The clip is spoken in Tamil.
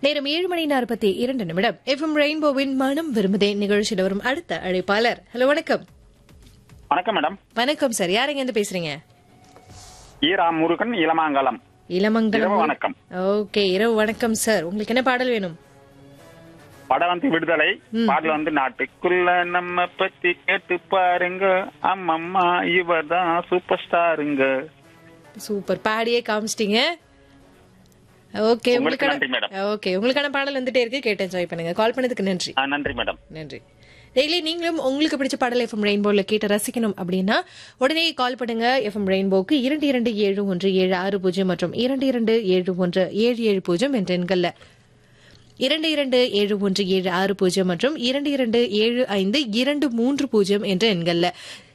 நேரம் ஏழு மணி நாற்பத்தி இரண்டு நிமிடம் எஃப்எம் ரெயின்போவின் மனம் விரும்புதே நிகழ்ச்சியில் வரும் அடுத்த அழைப்பாளர் ஹலோ வணக்கம் வணக்கம் மேடம் வணக்கம் சார் யார் எங்க இருந்து பேசுறீங்க ஈரா முருகன் இளமாங்கலம் இளமங்கலம் இரவு வணக்கம். ஓகே இரவு வணக்கம் சார் உங்களுக்கு என்ன பாடல் வேணும் படம் வந்து விடுதலை பாடல் வந்து நாட்டுக்குள்ள நம்ம பத்தி கேட்டு பாருங்க அம்மம்மா இவர்தான் சூப்பர் ஸ்டாருங்க சூப்பர் பாடியே காமிச்சிட்டீங்க ஓகே உங்களுக்கு உங்களுக்கான நன்றி, மேடம். ஓகே உங்களுக்கான பாடல் வந்துட்டே இருக்கு கேட்டு என்ஜாய் பண்ணுங்க கால் பண்ணதுக்கு நன்றி ஆ, நன்றி மேடம் நன்றி டெய்லி நீங்களும் உங்களுக்கு பிடிச்ச பாடல் எஃப்எம் ரெயின்போல கேட்டு ரசிக்கணும் அப்படின்னா உடனே கால் பண்ணுங்க எஃப்எம் ரெயின்போக்கு இரண்டு இரண்டு ஏழு ஒன்று ஏழு ஆறு பூஜ்ஜியம் மற்றும் இரண்டு இரண்டு ஏழு ஒன்று ஏழு ஏழு பூஜ்ஜியம் என்ற எண்கள்ல இரண்டு இரண்டு ஏழு ஒன்று ஏழு ஆறு பூஜ்ஜியம் மற்றும் இரண்டு இரண்டு ஏழு ஐந்து இரண்டு மூன்று பூஜ்ஜியம் என்ற எண்கள்ல